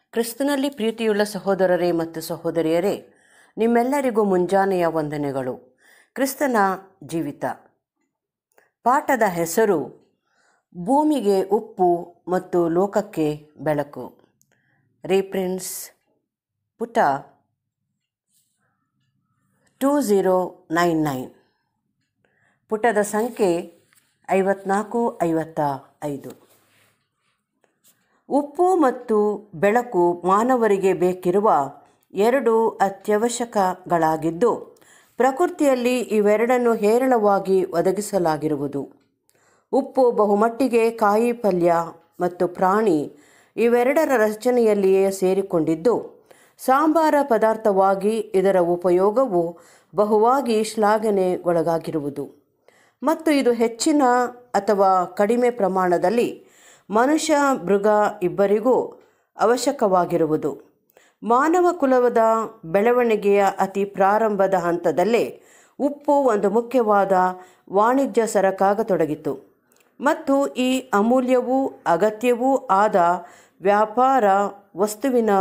ಕ್ರಿಸ್ತನಲ್ಲಿ ಪ್ರೀತಿಯುಳ್ಳ ಸಹೋದರರೇ ಮತ್ತು ಸಹೋದರಿಯರೇ ನಿಮ್ಮೆಲ್ಲರಿಗೂ ಮುಂಜಾನೆಯ ವಂದನೆಗಳು ಕ್ರಿಸ್ತನ ಜೀವಿತ ಪಾಠದ ಹೆಸರು ಭೂಮಿಗೆ ಉಪ್ಪು ಮತ್ತು ಲೋಕಕ್ಕೆ ಬೆಳಕು ರೀಪ್ರಿನ್ಸ್ ಪುಟ ಟೂ ಝೀರೋ ನೈನ್ ನೈನ್ ಪುಟದ ಸಂಖ್ಯೆ ಐವತ್ನಾಲ್ಕು ಐವತ್ತ ಐದು ಉಪ್ಪು ಮತ್ತು ಬೆಳಕು ಮಾನವರಿಗೆ ಬೇಕಿರುವ ಎರಡು ಅತ್ಯವಶ್ಯಕಗಳಾಗಿದ್ದು ಪ್ರಕೃತಿಯಲ್ಲಿ ಇವೆರಡನ್ನು ಹೇರಳವಾಗಿ ಒದಗಿಸಲಾಗಿರುವುದು ಉಪ್ಪು ಬಹುಮಟ್ಟಿಗೆ ಕಾಯಿ ಪಲ್ಯ ಮತ್ತು ಪ್ರಾಣಿ ಇವೆರಡರ ರಚನೆಯಲ್ಲಿಯೇ ಸೇರಿಕೊಂಡಿದ್ದು ಸಾಂಬಾರ ಪದಾರ್ಥವಾಗಿ ಇದರ ಉಪಯೋಗವು ಬಹುವಾಗಿ ಶ್ಲಾಘನೆಗೊಳಗಾಗಿರುವುದು ಮತ್ತು ಇದು ಹೆಚ್ಚಿನ ಅಥವಾ ಕಡಿಮೆ ಪ್ರಮಾಣದಲ್ಲಿ ಮನುಷ್ಯ ಮೃಗ ಇಬ್ಬರಿಗೂ ಅವಶ್ಯಕವಾಗಿರುವುದು ಮಾನವ ಕುಲದ ಬೆಳವಣಿಗೆಯ ಅತಿ ಪ್ರಾರಂಭದ ಹಂತದಲ್ಲೇ ಉಪ್ಪು ಒಂದು ಮುಖ್ಯವಾದ ವಾಣಿಜ್ಯ ಸರಕಾಗತೊಡಗಿತು ಮತ್ತು ಈ ಅಮೂಲ್ಯವೂ ಅಗತ್ಯವೂ ಆದ ವ್ಯಾಪಾರ ವಸ್ತುವಿನ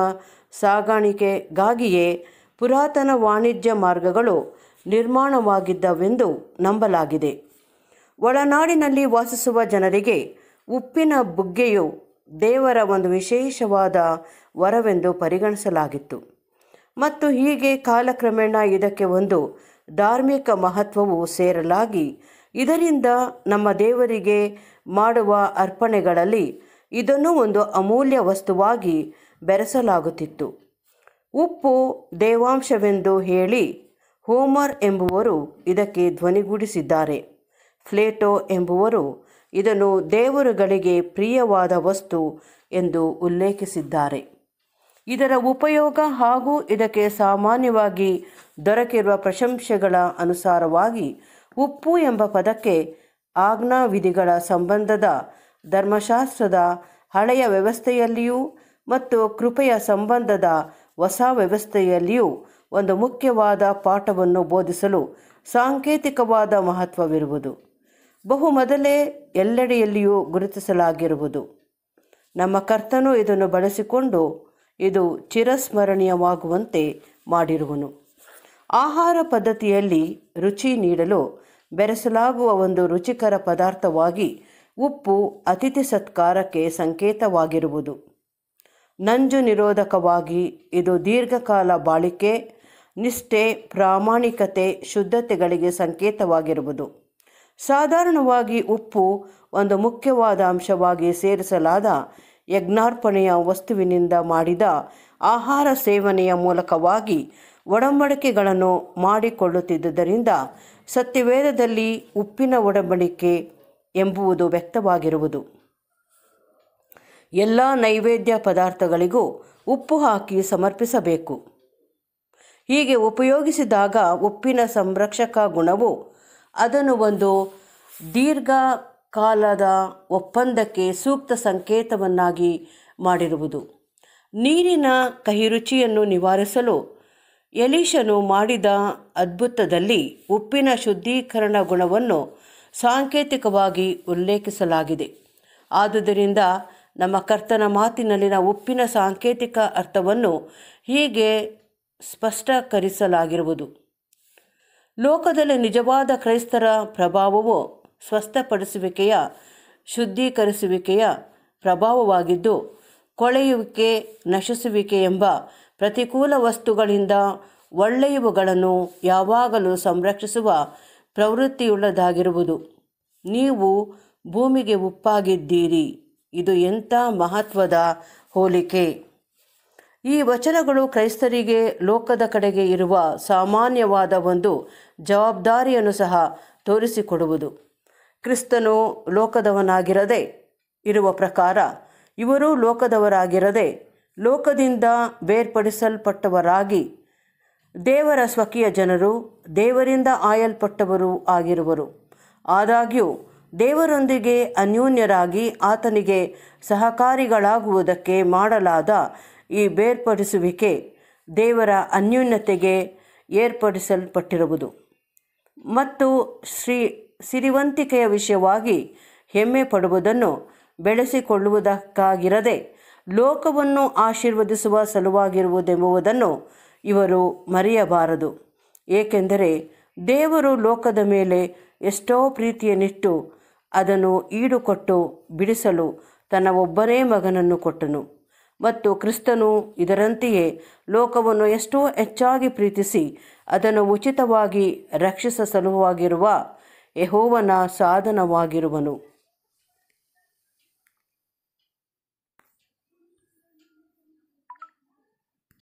ಸಾಗಾಣಿಕೆಗಾಗಿಯೇ ಪುರಾತನ ವಾಣಿಜ್ಯ ಮಾರ್ಗಗಳು ನಿರ್ಮಾಣವಾಗಿದ್ದವೆಂದು ನಂಬಲಾಗಿದೆ ಒಳನಾಡಿನಲ್ಲಿ ವಾಸಿಸುವ ಜನರಿಗೆ ಉಪ್ಪಿನ ಬುಗ್ಗೆಯು ದೇವರ ಒಂದು ವಿಶೇಷವಾದ ವರವೆಂದು ಪರಿಗಣಿಸಲಾಗಿತ್ತು ಮತ್ತು ಹೀಗೆ ಕಾಲಕ್ರಮೇಣ ಇದಕ್ಕೆ ಒಂದು ಧಾರ್ಮಿಕ ಮಹತ್ವವು ಸೇರಲಾಗಿ ಇದರಿಂದ ನಮ್ಮ ದೇವರಿಗೆ ಮಾಡುವ ಅರ್ಪಣೆಗಳಲ್ಲಿ ಇದನ್ನು ಒಂದು ಅಮೂಲ್ಯ ವಸ್ತುವಾಗಿ ಬೆರೆಸಲಾಗುತ್ತಿತ್ತು ಉಪ್ಪು ದೇವಾಂಶವೆಂದು ಹೇಳಿ ಹೋಮರ್ ಎಂಬುವರು ಇದಕ್ಕೆ ಧ್ವನಿಗೂಡಿಸಿದ್ದಾರೆ ಫ್ಲೇಟೋ ಎಂಬುವರು ಇದನ್ನು ದೇವರುಗಳಿಗೆ ಪ್ರಿಯವಾದ ವಸ್ತು ಎಂದು ಉಲ್ಲೇಖಿಸಿದ್ದಾರೆ ಇದರ ಉಪಯೋಗ ಹಾಗೂ ಇದಕ್ಕೆ ಸಾಮಾನ್ಯವಾಗಿ ದೊರಕಿರುವ ಪ್ರಶಂಸೆಗಳ ಅನುಸಾರವಾಗಿ ಉಪ್ಪು ಎಂಬ ಪದಕ್ಕೆ ಆಜ್ಞಾವಿಧಿಗಳ ಸಂಬಂಧದ ಧರ್ಮಶಾಸ್ತ್ರದ ಹಳೆಯ ವ್ಯವಸ್ಥೆಯಲ್ಲಿಯೂ ಮತ್ತು ಕೃಪೆಯ ಸಂಬಂಧದ ಹೊಸ ವ್ಯವಸ್ಥೆಯಲ್ಲಿಯೂ ಒಂದು ಮುಖ್ಯವಾದ ಪಾಠವನ್ನು ಬೋಧಿಸಲು ಸಾಂಕೇತಿಕವಾದ ಮಹತ್ವವಿರುವುದು ಬಹು ಮೊದಲೇ ಎಲ್ಲೆಡೆಯಲ್ಲಿಯೂ ಗುರುತಿಸಲಾಗಿರುವುದು ನಮ್ಮ ಕರ್ತನು ಇದನ್ನು ಬಳಸಿಕೊಂಡು ಇದು ಚಿರಸ್ಮರಣೀಯವಾಗುವಂತೆ ಮಾಡಿರುವನು ಆಹಾರ ಪದ್ಧತಿಯಲ್ಲಿ ರುಚಿ ನೀಡಲು ಬೆರೆಸಲಾಗುವ ಒಂದು ರುಚಿಕರ ಪದಾರ್ಥವಾಗಿ ಉಪ್ಪು ಅತಿಥಿ ಸತ್ಕಾರಕ್ಕೆ ಸಂಕೇತವಾಗಿರುವುದು ನಂಜು ನಿರೋಧಕವಾಗಿ ಇದು ದೀರ್ಘಕಾಲ ಬಾಳಿಕೆ ನಿಷ್ಠೆ ಪ್ರಾಮಾಣಿಕತೆ ಶುದ್ಧತೆಗಳಿಗೆ ಸಂಕೇತವಾಗಿರುವುದು ಸಾಧಾರಣವಾಗಿ ಉಪ್ಪು ಒಂದು ಮುಖ್ಯವಾದ ಅಂಶವಾಗಿ ಸೇರಿಸಲಾದ ಯಜ್ಞಾರ್ಪಣೆಯ ವಸ್ತುವಿನಿಂದ ಮಾಡಿದ ಆಹಾರ ಸೇವನೆಯ ಮೂಲಕವಾಗಿ ಒಡಂಬಡಿಕೆಗಳನ್ನು ಮಾಡಿಕೊಳ್ಳುತ್ತಿದ್ದುದರಿಂದ ಸತ್ಯವೇದದಲ್ಲಿ ಉಪ್ಪಿನ ಒಡಂಬಡಿಕೆ ಎಂಬುವುದು ವ್ಯಕ್ತವಾಗಿರುವುದು ಎಲ್ಲ ನೈವೇದ್ಯ ಪದಾರ್ಥಗಳಿಗೂ ಉಪ್ಪು ಹಾಕಿ ಸಮರ್ಪಿಸಬೇಕು ಹೀಗೆ ಉಪಯೋಗಿಸಿದಾಗ ಉಪ್ಪಿನ ಸಂರಕ್ಷಕ ಗುಣವು ಅದನ್ನು ಒಂದು ದೀರ್ಘಕಾಲದ ಒಪ್ಪಂದಕ್ಕೆ ಸೂಕ್ತ ಸಂಕೇತವನ್ನಾಗಿ ಮಾಡಿರುವುದು ನೀರಿನ ಕಹಿರುಚಿಯನ್ನು ನಿವಾರಿಸಲು ಎಲೀಶನು ಮಾಡಿದ ಅದ್ಭುತದಲ್ಲಿ ಉಪ್ಪಿನ ಶುದ್ಧೀಕರಣ ಗುಣವನ್ನು ಸಾಂಕೇತಿಕವಾಗಿ ಉಲ್ಲೇಖಿಸಲಾಗಿದೆ ಆದುದರಿಂದ ನಮ್ಮ ಕರ್ತನ ಮಾತಿನಲ್ಲಿನ ಉಪ್ಪಿನ ಸಾಂಕೇತಿಕ ಅರ್ಥವನ್ನು ಹೀಗೆ ಸ್ಪಷ್ಟೀಕರಿಸಲಾಗಿರುವುದು ಲೋಕದಲ್ಲಿ ನಿಜವಾದ ಕ್ರೈಸ್ತರ ಪ್ರಭಾವವು ಸ್ವಸ್ಥಪಡಿಸುವಿಕೆಯ ಶುದ್ಧೀಕರಿಸುವಿಕೆಯ ಪ್ರಭಾವವಾಗಿದ್ದು ಕೊಳೆಯುವಿಕೆ ನಶಿಸುವಿಕೆ ಎಂಬ ಪ್ರತಿಕೂಲ ವಸ್ತುಗಳಿಂದ ಒಳ್ಳೆಯವುಗಳನ್ನು ಯಾವಾಗಲೂ ಸಂರಕ್ಷಿಸುವ ಪ್ರವೃತ್ತಿಯುಳ್ಳದಾಗಿರುವುದು ನೀವು ಭೂಮಿಗೆ ಉಪ್ಪಾಗಿದ್ದೀರಿ ಇದು ಎಂಥ ಮಹತ್ವದ ಹೋಲಿಕೆ ಈ ವಚನಗಳು ಕ್ರೈಸ್ತರಿಗೆ ಲೋಕದ ಕಡೆಗೆ ಇರುವ ಸಾಮಾನ್ಯವಾದ ಒಂದು ಜವಾಬ್ದಾರಿಯನ್ನು ಸಹ ತೋರಿಸಿಕೊಡುವುದು ಕ್ರಿಸ್ತನು ಲೋಕದವನಾಗಿರದೆ ಇರುವ ಪ್ರಕಾರ ಇವರು ಲೋಕದವರಾಗಿರದೆ ಲೋಕದಿಂದ ಬೇರ್ಪಡಿಸಲ್ಪಟ್ಟವರಾಗಿ ದೇವರ ಸ್ವಕೀಯ ಜನರು ದೇವರಿಂದ ಆಯಲ್ಪಟ್ಟವರು ಆಗಿರುವರು ಆದಾಗ್ಯೂ ದೇವರೊಂದಿಗೆ ಅನ್ಯೋನ್ಯರಾಗಿ ಆತನಿಗೆ ಸಹಕಾರಿಗಳಾಗುವುದಕ್ಕೆ ಮಾಡಲಾದ ಈ ಬೇರ್ಪಡಿಸುವಿಕೆ ದೇವರ ಅನ್ಯೋನ್ಯತೆಗೆ ಏರ್ಪಡಿಸಲ್ಪಟ್ಟಿರುವುದು ಮತ್ತು ಶ್ರೀ ಸಿರಿವಂತಿಕೆಯ ವಿಷಯವಾಗಿ ಹೆಮ್ಮೆ ಪಡುವುದನ್ನು ಬೆಳೆಸಿಕೊಳ್ಳುವುದಕ್ಕಾಗಿರದೆ ಲೋಕವನ್ನು ಆಶೀರ್ವದಿಸುವ ಸಲುವಾಗಿರುವುದೆಂಬುದನ್ನು ಇವರು ಮರೆಯಬಾರದು ಏಕೆಂದರೆ ದೇವರು ಲೋಕದ ಮೇಲೆ ಎಷ್ಟೋ ಪ್ರೀತಿಯನ್ನಿಟ್ಟು ಅದನ್ನು ಈಡುಕೊಟ್ಟು ಬಿಡಿಸಲು ತನ್ನ ಒಬ್ಬನೇ ಮಗನನ್ನು ಕೊಟ್ಟನು ಮತ್ತು ಕ್ರಿಸ್ತನು ಇದರಂತೆಯೇ ಲೋಕವನ್ನು ಎಷ್ಟೋ ಹೆಚ್ಚಾಗಿ ಪ್ರೀತಿಸಿ ಅದನ್ನು ಉಚಿತವಾಗಿ ರಕ್ಷಿಸ ಸಲುವಾಗಿರುವ ಯೆಹೋವನ ಸಾಧನವಾಗಿರುವನು